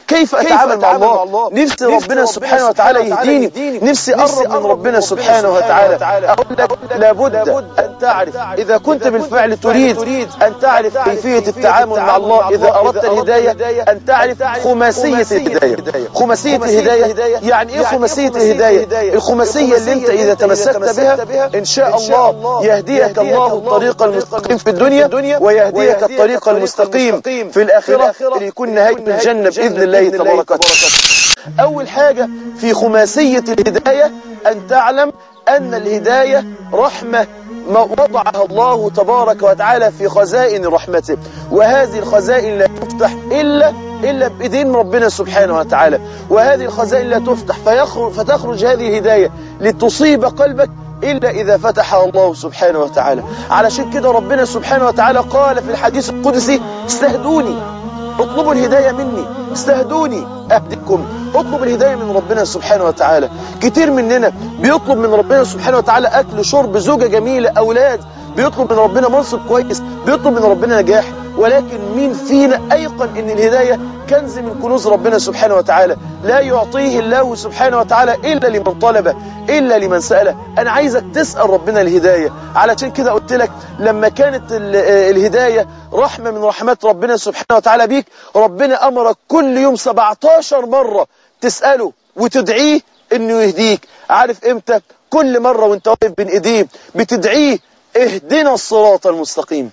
كيف أتعامل مع الله نفسي ربنا سبحانه وتعالى يهديني نفسي أقرب من ربنا سبحانه وتعالى أقول لك لابد أن تعرف إذا كنت بالفعل تريد أن تعرف كيفية التعامل مع الله إذا أردت الهداية أن تعرف خماسية الهداية خماسية الهداية يعني إيه خماسية الهداية الخماسية اللي أنت إذا تمسكت بها إن شاء الله يهديك الله الطريق المستقيم في الدنيا ويهديك الطريق المستقيم في الآخرة اللي يكون نهاية الجنة بإذن الله تبارك وتعالى أول حاجة في خماسية الهداية أن تعلم أن الهداية رحمة ما وضعها الله تبارك وتعالى في خزائن رحمته وهذه الخزائن لا تفتح إلا إلا بإذن ربنا سبحانه وتعالى وهذه الخزائن لا تفتح فيخرج فتخرج هذه الهداية لتصيب قلبك إلا إذا فتحها الله سبحانه وتعالى علشان كده ربنا سبحانه وتعالى قال في الحديث القدسي استهدوني اطلبوا الهداية مني استهدوني أهدكم اطلب الهداية من ربنا سبحانه وتعالى كتير مننا بيطلب من ربنا سبحانه وتعالى أكل شرب زوجة جميلة أولاد بيطلب من ربنا منصب كويس بيطلب من ربنا نجاح ولكن مين فينا أيقن أن الهداية كنز من كنوز ربنا سبحانه وتعالى لا يعطيه الله سبحانه وتعالى إلا لمن طلبه إلا لمن سأله أنا عايزك تسأل ربنا الهداية علشان كده قلت لك لما كانت الهداية رحمة من رحمات ربنا سبحانه وتعالى بيك ربنا أمرك كل يوم 17 مرة تسأله وتدعيه انه يهديك عارف امتى كل مرة وانت واقف بين ايديه بتدعيه اهدنا الصراط المستقيم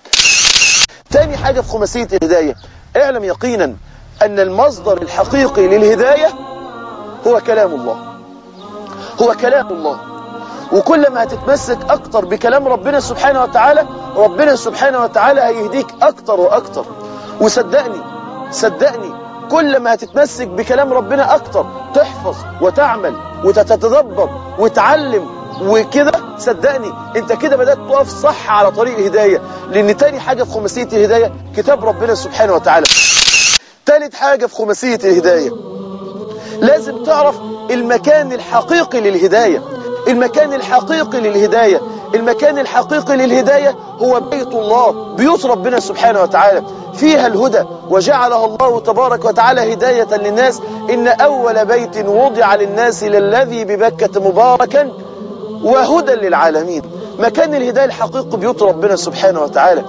تاني حاجة في خماسية الهداية اعلم يقينا ان المصدر الحقيقي للهداية هو كلام الله هو كلام الله وكل ما هتتمسك اكتر بكلام ربنا سبحانه وتعالى ربنا سبحانه وتعالى هيهديك اكتر واكتر وصدقني صدقني كل ما هتتمسك بكلام ربنا اكتر تحفظ وتعمل وتتدبر وتعلم وكده صدقني انت كده بدأت تقف صح على طريق الهداية لان تاني حاجة في خماسية الهداية كتاب ربنا سبحانه وتعالى تالت حاجة في خماسية الهداية لازم تعرف المكان الحقيقي للهداية المكان الحقيقي للهداية المكان الحقيقي للهداية هو بيت الله بيوت ربنا سبحانه وتعالى فيها الهدى وجعلها الله تبارك وتعالى هداية للناس إن أول بيت وضع للناس للذي ببكة مباركا وهدى للعالمين مكان الهداية الحقيقي بيوت ربنا سبحانه وتعالى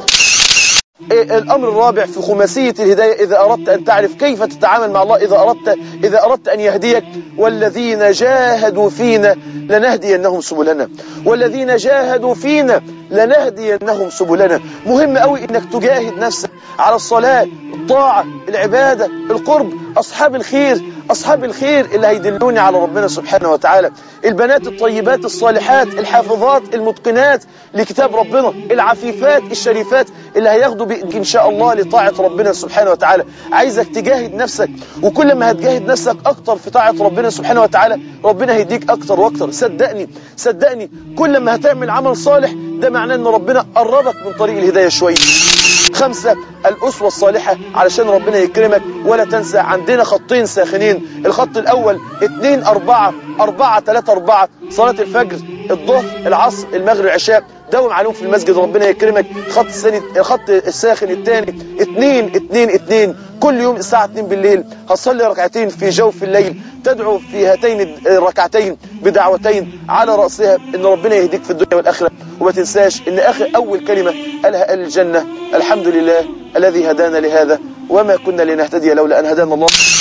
الأمر الرابع في خماسية الهداية إذا أردت أن تعرف كيف تتعامل مع الله إذا أردت, إذا أردت أن يهديك والذين جاهدوا فينا لنهدينهم سبلنا والذين جاهدوا فينا لنهدينهم سبلنا مهم قوي إنك تجاهد نفسك على الصلاة الطاعة العبادة القرب أصحاب الخير أصحاب الخير اللي هيدلوني على ربنا سبحانه وتعالى البنات الطيبات الصالحات الحافظات المتقنات لكتاب ربنا العفيفات الشريفات اللي هياخدوا بإيدك إن شاء الله لطاعة ربنا سبحانه وتعالى عايزك تجاهد نفسك وكل ما هتجاهد نفسك أكتر في طاعة ربنا سبحانه وتعالى ربنا هيديك أكتر وأكتر صدقني صدقني كل ما هتعمل عمل صالح ده معناه أن ربنا قربك من طريق الهداية شوية خمسة الأسوة الصالحة علشان ربنا يكرمك ولا تنسى عندنا خطين ساخنين الخط الأول اتنين أربعة أربعة تلاتة أربعة صلاة الفجر الظهر العصر المغرب العشاء داوم عليهم في المسجد ربنا يكرمك الخط الثاني الخط الساخن الثاني اتنين اتنين اتنين كل يوم الساعة 2 بالليل هتصلي ركعتين في جوف الليل تدعو في هاتين الركعتين بدعوتين على رأسها ان ربنا يهديك في الدنيا والآخرة وما تنساش ان اخر اول كلمة قالها قال الجنة الحمد لله الذي هدانا لهذا وما كنا لنهتدي لولا ان هدانا الله